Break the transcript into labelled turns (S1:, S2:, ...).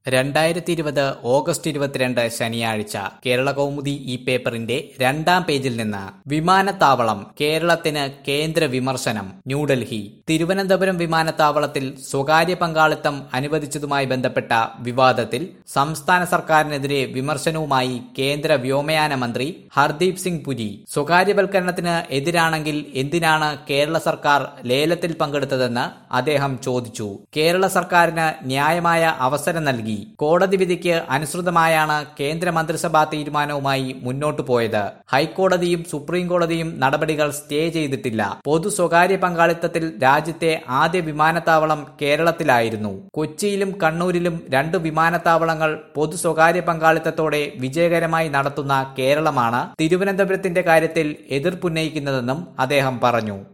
S1: രണ്ടായിരത്തി ഇരുപത് ഓഗസ്റ്റ് ഇരുപത്തിരണ്ട് ശനിയാഴ്ച കേരള കൗമുദി ഈ പേപ്പറിന്റെ രണ്ടാം പേജിൽ നിന്ന് വിമാനത്താവളം കേരളത്തിന് കേന്ദ്ര വിമർശനം ന്യൂഡൽഹി തിരുവനന്തപുരം വിമാനത്താവളത്തിൽ സ്വകാര്യ പങ്കാളിത്തം അനുവദിച്ചതുമായി ബന്ധപ്പെട്ട വിവാദത്തിൽ സംസ്ഥാന സർക്കാരിനെതിരെ വിമർശനവുമായി കേന്ദ്ര വ്യോമയാന മന്ത്രി ഹർദീപ് സിംഗ് പുരി സ്വകാര്യവൽക്കരണത്തിന് എതിരാണെങ്കിൽ എന്തിനാണ് കേരള സർക്കാർ ലേലത്തിൽ പങ്കെടുത്തതെന്ന് അദ്ദേഹം ചോദിച്ചു കേരള സർക്കാരിന് ന്യായമായ അവസരം നൽകി കോടതി വിധിക്ക് അനുസൃതമായാണ് കേന്ദ്ര മന്ത്രിസഭാ തീരുമാനവുമായി മുന്നോട്ടു പോയത് ഹൈക്കോടതിയും സുപ്രീം കോടതിയും നടപടികൾ സ്റ്റേ ചെയ്തിട്ടില്ല പൊതു സ്വകാര്യ പങ്കാളിത്തത്തിൽ രാജ്യത്തെ ആദ്യ വിമാനത്താവളം കേരളത്തിലായിരുന്നു കൊച്ചിയിലും കണ്ണൂരിലും രണ്ടു വിമാനത്താവളങ്ങൾ പൊതു സ്വകാര്യ പങ്കാളിത്തത്തോടെ വിജയകരമായി നടത്തുന്ന കേരളമാണ് തിരുവനന്തപുരത്തിന്റെ കാര്യത്തിൽ എതിർപ്പുന്നയിക്കുന്നതെന്നും അദ്ദേഹം പറഞ്ഞു